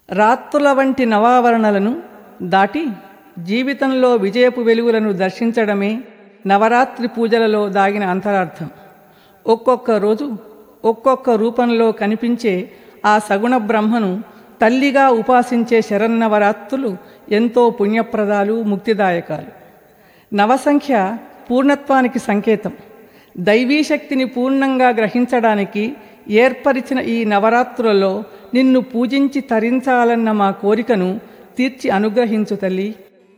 రాత్రుల వంటి నవావరణలను దాటి జీవితంలో విజయపు వెలుగులను దర్శించడమే నవరాత్రి పూజలలో దాగిన అంతరార్థం ఒక్కొక్క రోజు ఒక్కొక్క రూపంలో కనిపించే ఆ సగుణ బ్రహ్మను తల్లిగా ఉపాసించే శరన్నవరాత్రులు ఎంతో పుణ్యప్రదాలు ముక్తిదాయకాలు నవసంఖ్య పూర్ణత్వానికి సంకేతం దైవీ శక్తిని పూర్ణంగా గ్రహించడానికి ఏర్పరిచిన ఈ నవరాత్రులలో నిన్ను పూజించి తరించాలన్న మా కోరికను తీర్చి అనుగ్రహించు తల్లి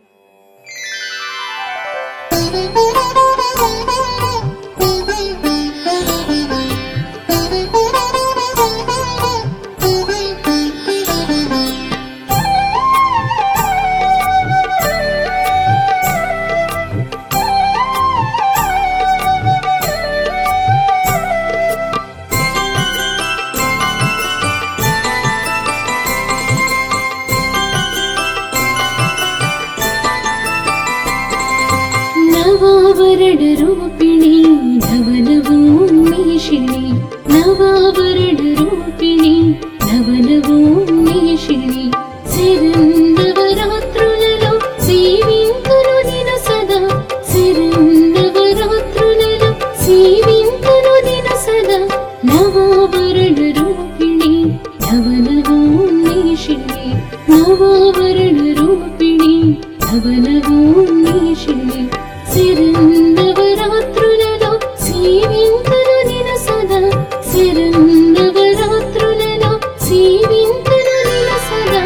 నవావరణ రూపిణి నవనవోన్మేషిణి నవావరణ రూపిణి నవనవోన్మేషిణి శరన్నవరాత్రులలో సేవింతును దిన సదా శరన్నవరాత్రులలో సేవింతును దిన సదా నవావరణ రూపిణి నవనవోన్మేషిణి నవావరణ రూపిణి నవనవోన్మేషిణి శరన్నవరాత్రులలో సేవింతును దిన సదా శరన్నవరాత్రులలో సేవింతును దిన సదా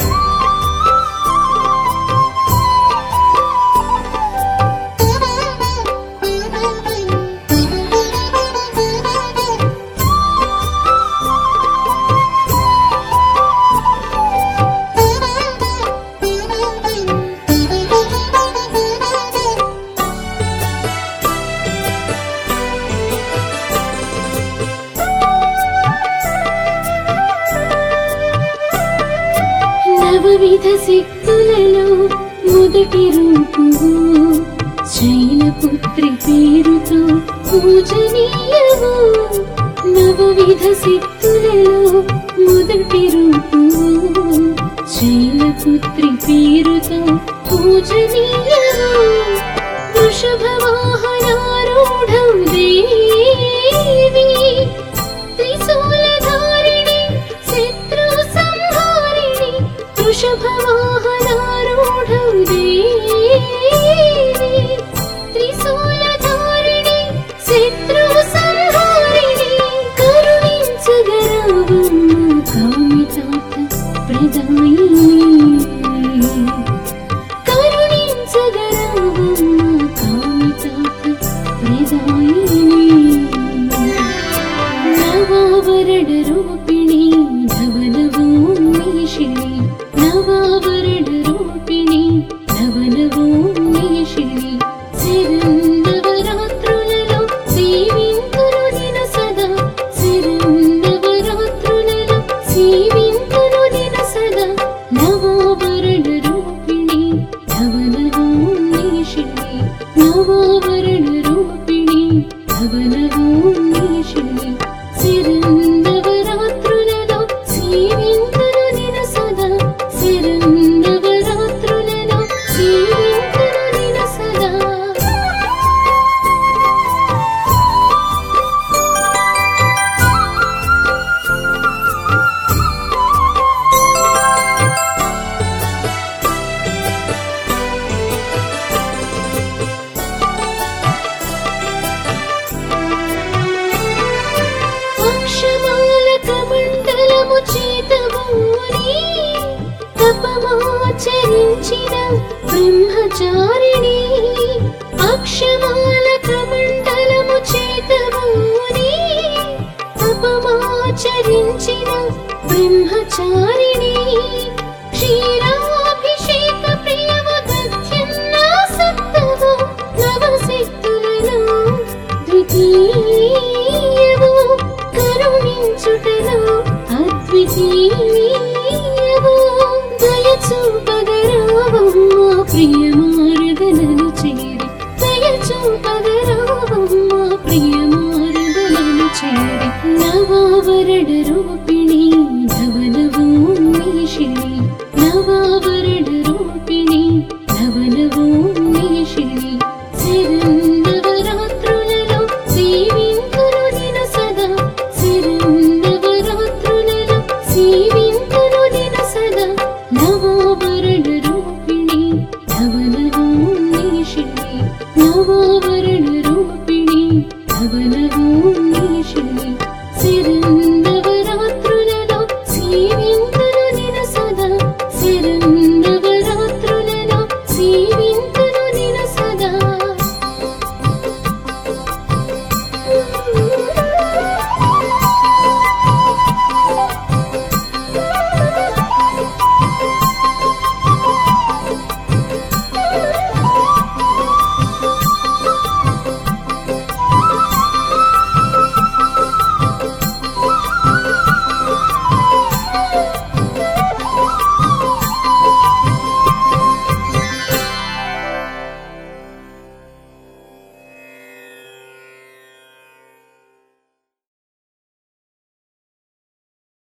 నవవిధ శక్తులలో మొదటి రూపు శైలపుత్రి పేరుతో పూజనీయము నవవిధ శక్తులలో మొదటి రూపు శైలపుత్రి పేరుతో పూజనీయము వృషభ వాహనారూఢం దేవి త్రిశూలధారిణి శత్రు సంహారిణి వృషభవాహనారూఢం దేవి త్రిశూలధారిణి శత్రు సంహారిణి కరుణించగరావమ్మ కామితాత ప్రదాయిని కరుణించగరావమ్మ కామితాత ప్రదాయిని నవావరణ రూపిణి నవనవోన్మేషిణి నవావరణ రూపిణి నవనవోన్మేషిణి శరన్నవరాత్రులలో సేవింతును దిన సదా శరన్నవరాత్రులలో సేవింతును దిన సదా నవావరణ రూపిణి నవనవోన్మేషిణి నవావరణ రూపిణి నవనవోన్మేషిణి శరన్నవరాత్రులలో సేవింతును దిన సదా శరన్నవరాత్రులలో సేవింతును దిన సదా అక్షమాల కమండలము చేతబూని తపమాచరించిన బ్రహ్మచారిణి అక్షమాల కమండలము చేతబూని తపమాచరించిన బ్రహ్మచారిణి క్షీరాబ్ధి